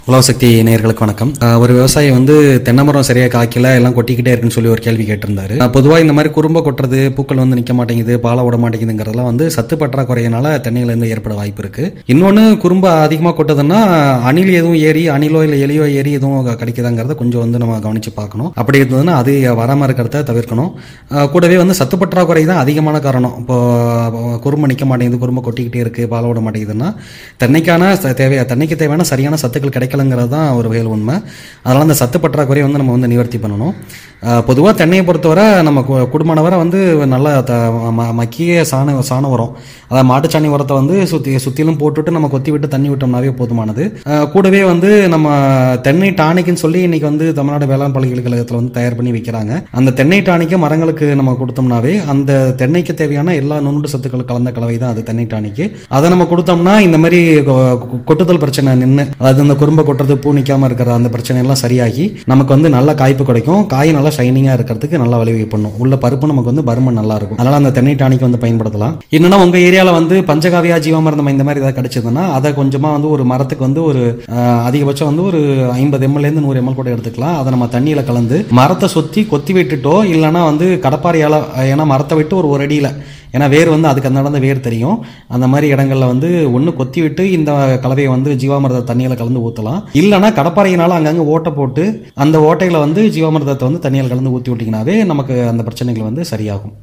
உலக சக்தி நேயர்களுக்கு வணக்கம் அஹ் ஒரு விவசாயி வந்து தென்னை மரம் சரியா காய்க்கல எல்லாம் கொட்டிக்கிட்டே இருக்குன்னு சொல்லி ஒரு கேள்வி கேட்டிருந்தாரு அஹ் பொதுவா இந்த மாதிரி குறும்ப கொட்டுறது பூக்கள் வந்து நிக்க மாட்டேங்குது பாலை விட மாட்டேங்குதுங்கிறதெல்லாம் வந்து சத்து பற்றாக்குறையினால தென்னையில இருந்து ஏற்பட வாய்ப்பு இருக்கு இன்னொன்னு குறும்ப அதிகமா கொட்டுதுன்னா அணில் எதுவும் ஏறி அணிலோ இல்ல எலியோ ஏறி எதுவும் கிடைக்குதாங்கிறத கொஞ்சம் வந்து நம்ம கவனிச்சு பார்க்கணும் அப்படி இருந்ததுன்னா அது வராம இருக்கிறத தவிர்க்கணும் அஹ் கூடவே வந்து சத்து பற்றாக்குறை தான் அதிகமான காரணம் இப்போ குறும்பு நிக்க மாட்டேங்குது குறும்பு கொட்டிக்கிட்டே இருக்கு பாலை விட மாட்டேங்குதுன்னா தென்னைக்கான ச- தேவையா தென்னைக்கு தேவையான சரியான சத்துக்கள் கிடைக்கலங்கிறது தான் ஒரு வகையில் உண்மை அதனால அந்த சத்து பற்றாக்குறையை வந்து நம்ம வந்து நிவர்த்தி பண்ணணும் பொதுவாக தென்னையை பொறுத்தவரை நம்ம கு- குடும்பமான வரை வந்து நல்ல த- ம- மக்கிய சாண சாண உரம் அதாவது மாட்டுச்சாணி உரத்தை வந்து சுத்தி சுத்திலும் போட்டுட்டு நம்ம கொத்தி விட்டு தண்ணி விட்டோம்னாவே போதுமானது அஹ் கூடவே வந்து நம்ம தென்னை டானிக்குன்னு சொல்லி இன்னைக்கு வந்து தமிழ்நாடு வேளாண் பல்கலைக்கழகத்தில் வந்து தயார் பண்ணி விற்கிறாங்க அந்த தென்னை டானிக்கை மரங்களுக்கு நம்ம கொடுத்தோம்னாவே அந்த தென்னைக்கு தேவையான எல்லா நுண்ணுண்டு சத்துக்கள் கலந்த கலவை தான் அது தென்னை டானிக்கு அதை நம்ம கொடுத்தோம்னா இந்த மாதிரி கொ- கொ- கொட்டுதல் பிரச்சனை நின்று அதாவது இந்த குறும்பை கொட்டுறது பூ நிக்காம இருக்கிற அந்த பிரச்சனை எல்லாம் சரியாகி நமக்கு வந்து நல்ல காய்ப்பு கிடைக்கும் காய் நல்லா ஷைனிங்கா இருக்கிறதுக்கு நல்லா வழிவகை பண்ணும் உள்ள பருப்பு நமக்கு வந்து பருமன் நல்லா இருக்கும் அதனால அந்த தென்னை டானிக் வந்து பயன்படுத்தலாம் இன்னொன்னா உங்க ஏரியால வந்து பஞ்சகாவியா ஜீவாமிர்தம் இந்த மாதிரி ஏதாவது கிடைச்சதுன்னா அதை கொஞ்சமா வந்து ஒரு மரத்துக்கு வந்து ஒரு அஹ், அதிகபட்சம் வந்து ஒரு ஐம்பது எம்எல் இருந்து நூறு எம்எல் கூட எடுத்துக்கலாம் அதை நம்ம தண்ணியில கலந்து மரத்தை சுத்தி கொத்தி விட்டுட்டோ இல்லைன்னா வந்து கடப்பாறையால ஏன்னா மரத்தை விட்டு ஒரு ஒரு அடியில ஏன்னா வேர் வந்து அதுக்கு அந்த இடம் வேர் தெரியும் அந்த மாதிரி இடங்கள்ல வந்து ஒன்று கொத்தி விட்டு இந்த கலவையை வந்து ஜீவாமிர்த தண்ணியில் கலந்து ஊற்றலாம் இல்லைன்னா கடப்பாறையினால அங்கங்கே ஓட்டை போட்டு அந்த ஓட்டையில வந்து ஜீவாமிர்தத்தை வந்து தண்ணியில் கலந்து ஊற்றி விட்டிங்கனாவே நமக்கு அந்த பிரச்சனைகள் வந்து சரியாகும்